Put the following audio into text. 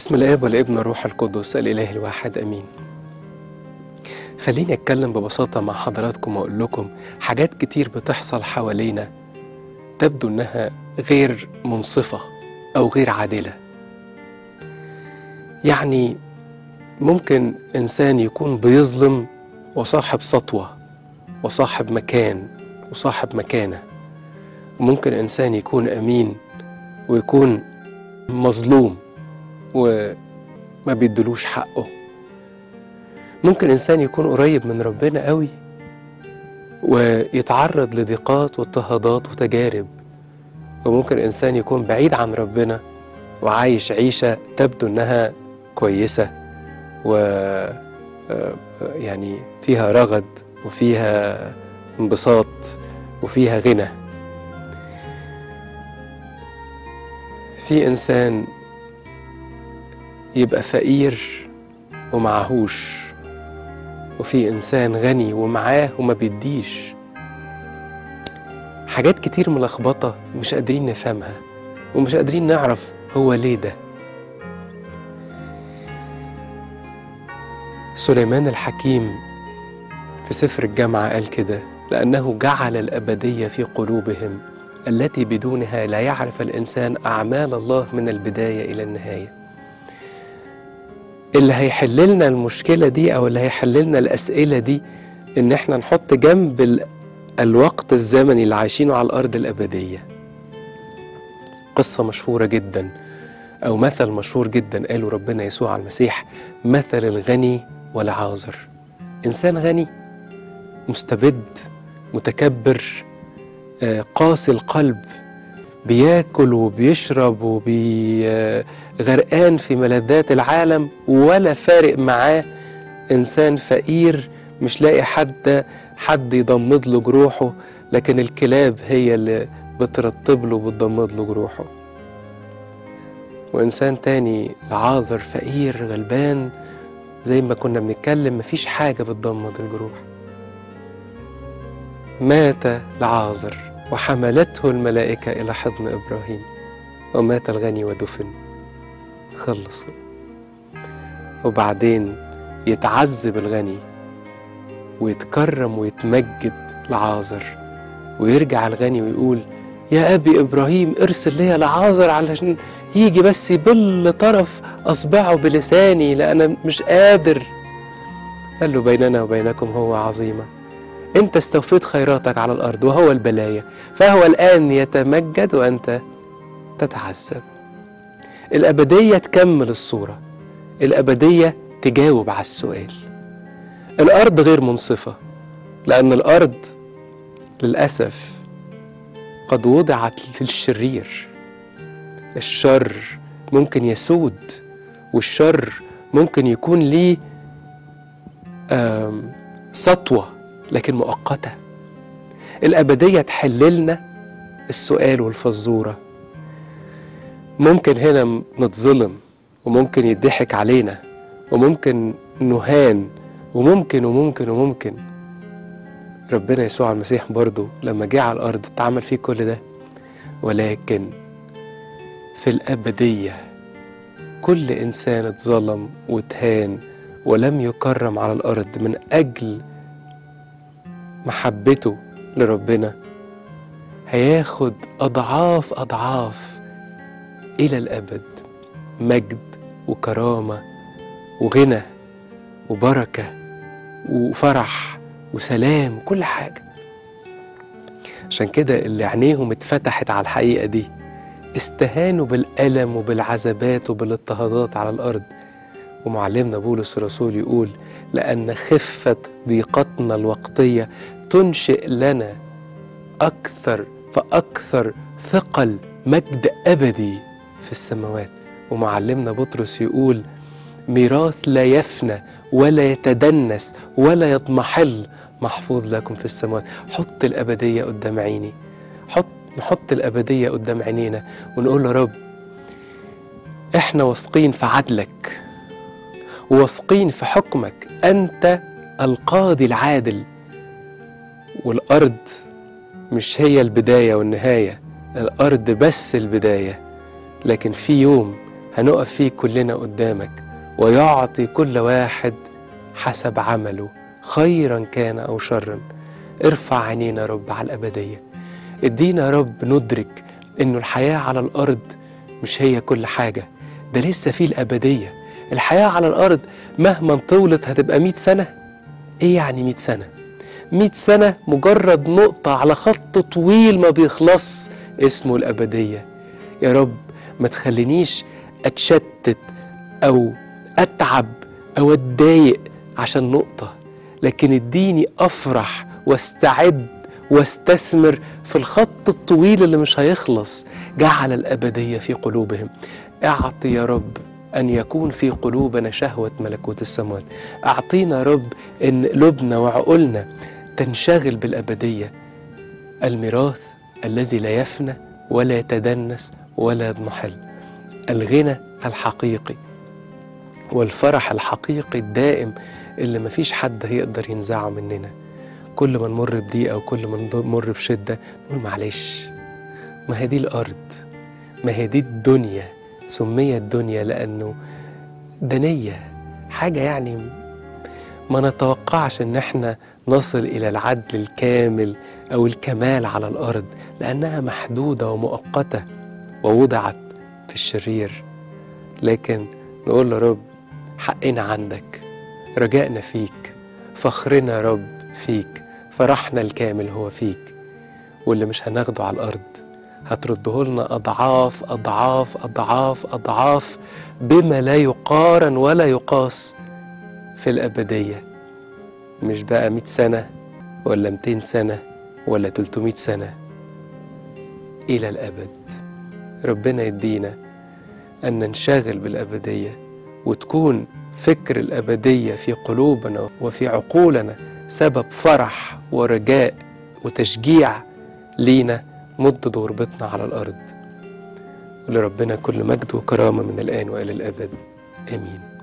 باسم الاب والابن والروح القدس الاله الواحد امين خليني اتكلم ببساطه مع حضراتكم واقول لكم حاجات كتير بتحصل حوالينا تبدو انها غير منصفه او غير عادله يعني ممكن انسان يكون بيظلم وصاحب سطوه وصاحب مكان وصاحب مكانه وممكن انسان يكون امين ويكون مظلوم وما بيدلوش حقه ممكن انسان يكون قريب من ربنا قوي ويتعرض لضيقات واضطهادات وتجارب وممكن انسان يكون بعيد عن ربنا وعايش عيشه تبدو انها كويسه و يعني فيها رغد وفيها انبساط وفيها غنى في انسان يبقى فقير ومعهوش وفي انسان غني ومعاه وما بيديش حاجات كتير ملخبطه مش قادرين نفهمها ومش قادرين نعرف هو ليه ده سليمان الحكيم في سفر الجامعه قال كده لانه جعل الابديه في قلوبهم التي بدونها لا يعرف الانسان اعمال الله من البدايه الى النهايه اللي هيحل لنا المشكله دي او اللي هيحل لنا الاسئله دي ان احنا نحط جنب ال... الوقت الزمني اللي عايشينه على الارض الابديه قصه مشهوره جدا او مثل مشهور جدا قاله ربنا يسوع المسيح مثل الغني والعازر انسان غني مستبد متكبر قاسي القلب بياكل وبيشرب وغرقان في ملذات العالم ولا فارق معاه انسان فقير مش لاقي حد حد يضمد له جروحه لكن الكلاب هي اللي بترطب له وبتضمد له جروحه وانسان تاني العاذر فقير غلبان زي ما كنا بنتكلم مفيش حاجه بتضمد الجروح مات العازر وحملته الملائكة إلى حضن إبراهيم ومات الغني ودفن خلص وبعدين يتعذب الغني ويتكرم ويتمجد لعازر ويرجع الغني ويقول يا أبي إبراهيم ارسل لي لعازر علشان يجي بس يبل طرف أصبعه بلساني لأنا مش قادر قال له بيننا وبينكم هو عظيمه انت استوفيت خيراتك على الارض وهو البلايا فهو الان يتمجد وانت تتعذب الابديه تكمل الصوره الابديه تجاوب على السؤال الارض غير منصفه لان الارض للاسف قد وضعت للشرير الشر ممكن يسود والشر ممكن يكون ليه سطوه لكن مؤقتة الأبدية تحللنا السؤال والفزورة ممكن هنا نتظلم وممكن يضحك علينا وممكن نهان وممكن وممكن وممكن ربنا يسوع المسيح برضه لما جه على الأرض اتعمل فيه كل ده ولكن في الأبدية كل إنسان اتظلم واتهان ولم يكرم على الأرض من أجل محبته لربنا هياخد أضعاف أضعاف إلى الأبد مجد وكرامة وغنى وبركة وفرح وسلام كل حاجة عشان كده اللي عينيهم اتفتحت على الحقيقة دي استهانوا بالألم وبالعذابات وبالاضطهادات على الأرض ومعلمنا بولس الرسول يقول لأن خفة ضيقتنا الوقتية تنشئ لنا أكثر فأكثر ثقل مجد أبدي في السماوات ومعلمنا بطرس يقول ميراث لا يفنى ولا يتدنس ولا يضمحل محفوظ لكم في السماوات حط الأبدية قدام عيني حط نحط الأبدية قدام عينينا ونقول يا رب احنا واثقين في عدلك واثقين في حكمك انت القاضي العادل والارض مش هي البدايه والنهايه الارض بس البدايه لكن في يوم هنقف فيه كلنا قدامك ويعطي كل واحد حسب عمله خيرا كان أو شرا ارفع عينينا يا رب على الأبدية ادينا يا رب ندرك إنه الحياة على الأرض مش هي كل حاجة ده لسه فيه الأبدية الحياة على الأرض مهما طولت هتبقى مئة سنة إيه يعني مئة سنة؟ مئة سنة مجرد نقطة على خط طويل ما بيخلص اسمه الأبدية يا رب ما تخلينيش أتشتت أو أتعب أو أتضايق عشان نقطة لكن اديني أفرح واستعد واستثمر في الخط الطويل اللي مش هيخلص جعل الأبدية في قلوبهم اعطي يا رب أن يكون في قلوبنا شهوة ملكوت السماوات أعطينا يا رب أن قلوبنا وعقولنا تنشغل بالأبدية الميراث الذي لا يفنى ولا يتدنس ولا يضمحل الغنى الحقيقي والفرح الحقيقي الدائم اللي مفيش حد هيقدر ينزعه مننا كل ما نمر بضيقة وكل ما نمر بشدة نقول معلش ما هي دي الأرض ما هي دي الدنيا سميت دنيا لأنه دنية حاجة يعني ما نتوقعش إن احنا نصل إلى العدل الكامل أو الكمال على الأرض لأنها محدودة ومؤقتة ووضعت في الشرير لكن نقول له رب حقنا عندك رجائنا فيك فخرنا يا رب فيك فرحنا الكامل هو فيك واللي مش هناخده على الأرض هترده لنا أضعاف أضعاف أضعاف أضعاف بما لا يقارن ولا يقاس في الأبدية مش بقى مئة سنة ولا مئتين سنة ولا تلتمائة سنة إلى الأبد ربنا يدينا أن ننشغل بالأبدية وتكون فكر الأبدية في قلوبنا وفي عقولنا سبب فرح ورجاء وتشجيع لينا مدة غربتنا على الأرض ولربنا كل مجد وكرامة من الآن وإلى الأبد آمين